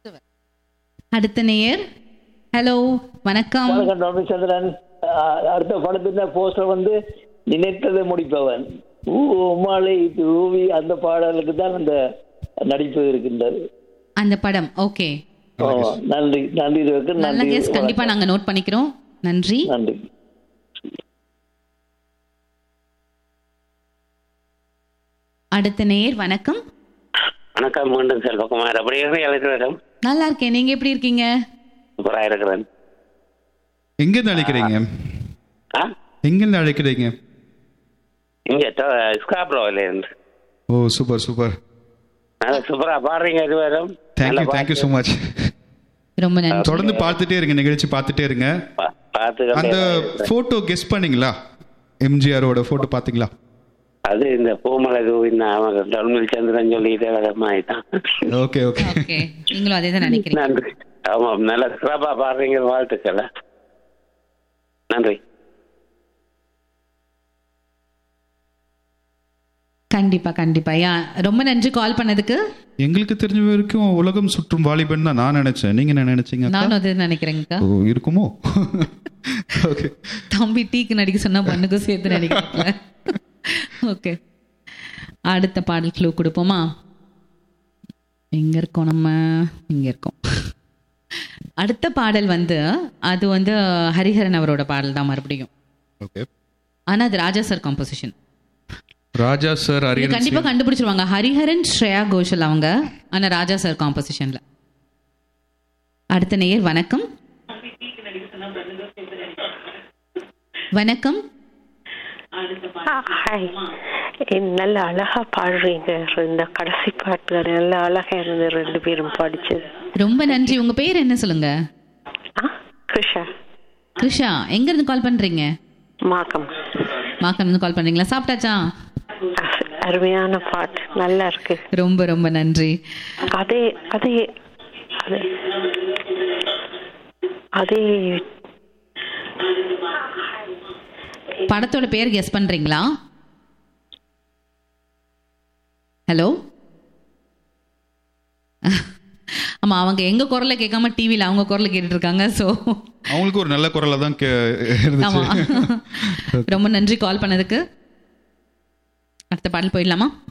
அடுத்த நேயர் ஹலோ வணக்கம் வணக்கம் ரவிச்சந்திரன் அஹ் அடுத்த படத்தின் போஸ்டர் வந்து நினைத்ததை முடிப்பவன் ஊ உமாலை தூவி அந்த பாடலுக்கு தான் அந்த நடிப்பு இருக்கின்றது அந்த படம் ஓகே ஓ, நன்றி நன்றி இதற்கு நல்ல நன்றி கெஸ் கண்டிப்பா நாங்க நோட் பண்ணிக்கிறோம் நன்றி நன்றி அடுத்த நேயர் வணக்கம் வணக்கம் மீண்டும் செல்வகுமார் அப்படி இருக்கிறேன் நல்லா இருக்கேன் நீங்க எப்படி இருக்கீங்க சூப்பராக இருக்கிறேன் எங்கேருந்து அழைக்கிறீங்க ஆ எங்கேருந்து அழைக்கிறீங்க இங்கே ஸ்காப்ரோவில் இருந்து ஓ சூப்பர் சூப்பர் நல்லா சூப்பராக பாடுறீங்க இது வரும் தேங்க்யூ தேங்க்யூ ஸோ மச் ரொம்ப நன்றி தொடர்ந்து பார்த்துட்டே இருங்க நிகழ்ச்சி பார்த்துட்டே இருங்க பார்த்து அந்த போட்டோ கெஸ் பண்ணீங்களா எம்ஜிஆரோட போட்டோ பாத்தீங்களா அது இந்த பூமலை தூவின் அவங்க டொல்மில் சந்திரன் சொல்லிட்டு விதமாயிட்டான் ஓகே ஓகே ஓகே நீங்களும் அதே தான் நினைக்கிறீங்க நன்றி ஆமாம் நல்ல சிறப்பாக பாடுறீங்க வாழ்த்துக்கள் நன்றி கண்டிப்பா கண்டிப்பா யா ரொம்ப நன்றி கால் பண்ணதுக்கு எங்களுக்கு தெரிஞ்ச வரைக்கும் உலகம் சுற்றும் வாலிபன் தான் நான் நினைச்சேன் நீங்க என்ன நினைச்சீங்க அக்கா? நானும் அதே நினைக்கிறேங்கக்கா ஓ இருக்குமோ ஓகே தம்பி டீக்கு நடிக்க சொன்னா பண்ணுக்கும் சேர்த்து நடிக்கிறேன் ஓகே அடுத்த பாடல் க்ளூ கொடுப்போமா எங்க இருக்கோம் நம்ம இங்க இருக்கோம் அடுத்த பாடல் வந்து அது வந்து ஹரிஹரன் அவரோட பாடல் தான் மறுபடியும் ஓகே ஆனா அது Raja sir composition Raja sir இது அரியன் கண்டிப்பா கண்டுபிடிச்சிருவாங்க ஹரிஹரன் ஸ்ரேயா கோஷல் அவங்க ஆனா ராஜா சார் காம்போசிஷன்ல அடுத்த நேயர் வணக்கம் வணக்கம் ஹாய் நல்ல அழகா பாடுறீங்க இந்த கடைசி பாட்டு நல்ல அழகா இருந்து ரெண்டு பேரும் படிச்சது ரொம்ப நன்றி உங்க பேர் என்ன சொல்லுங்க ஆ கிருஷா கிருஷா எங்க இருந்து கால் பண்றீங்க மாக்கம் மாக்கம் இருந்து கால் பண்றீங்களா சாப்பிட்டாச்சா அருமையான பாட்டு நல்லா இருக்கு ரொம்ப ரொம்ப நன்றி அதே அதே அதே அதே படத்தோட பேர் கெஸ் பண்றீங்களா ஹலோ ஆமா அவங்க எங்க குரலை கேட்காம டிவில அவங்க குரலை கேட்டுட்டு இருக்காங்க சோ அவங்களுக்கு ஒரு நல்ல குரலா தான் கே- ஆமா இருந்துச்சு ரொம்ப நன்றி கால் பண்ணதுக்கு அடுத்த பாடல் போயிடலாமா